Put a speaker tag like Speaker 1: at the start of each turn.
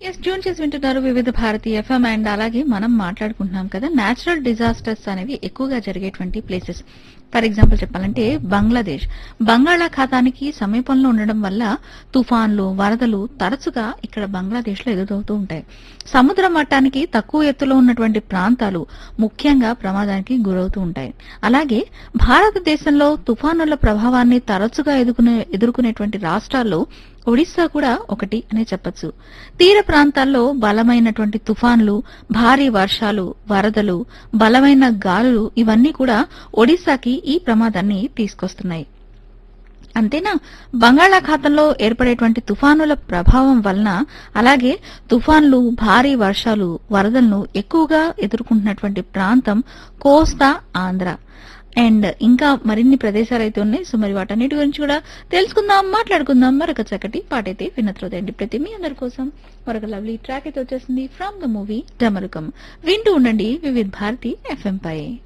Speaker 1: yes June చేసి వింటున్నారు వివిధ భారతి ఎఫ్ఎం అండ్ అలాగే మనం మాట్లాడుకుంటున్నాం కదా నేచురల్ డిజాస్టర్స్ అనేవి ఎక్కువగా జరిగేటువంటి ప్లేసెస్ ఫర్ ఎగ్జాంపుల్ చెప్పాలంటే బంగ్లాదేశ్ బంగాళాఖాతానికి సమీపంలో ఉండడం వల్ల తుఫాన్లు వరదలు తరచుగా ఇక్కడ బంగ్లాదేశ్ లో ఎదురవుతూ ఉంటాయి సముద్ర మట్టానికి తక్కువ ఎత్తులో ఉన్నటువంటి ప్రాంతాలు ముఖ్యంగా ప్రమాదానికి గురవుతూ ఉంటాయి అలాగే భారతదేశంలో తుఫానుల ప్రభావాన్ని తరచుగా ఎదుర్కొనే ఎదుర్కొనేటువంటి రాష్ట్రాల్లో ఒడిశా కూడా ఒకటి అనే చెప్పొచ్చు తీర ప్రాంతాల్లో బలమైనటువంటి తుఫాన్లు భారీ వర్షాలు వరదలు బలమైన గాలులు ఇవన్నీ కూడా ఒడిశాకి ఈ ప్రమాదాన్ని తీసుకొస్తున్నాయి అంతేనా బంగాళాఖాతంలో ఏర్పడేటువంటి తుఫానుల ప్రభావం వలన అలాగే తుఫాన్లు భారీ వర్షాలు వరదలను ఎక్కువగా ఎదుర్కొంటున్నటువంటి ప్రాంతం కోస్తా ఆంధ్ర అండ్ ఇంకా మరిన్ని ప్రదేశాలు అయితే ఉన్నాయి సో మరి వాటన్నిటి గురించి కూడా తెలుసుకుందాం మాట్లాడుకుందాం మరొక చక్కటి పాటైతే వినత్రోదండి ప్రతి మీ అందరి కోసం మరొక లవ్లీ ట్రాక్ అయితే వచ్చేసింది ఫ్రమ్ ద మూవీ డమరుకం వింటూ ఉండండి వివిధ్ భారతి ఎఫ్ఎం పై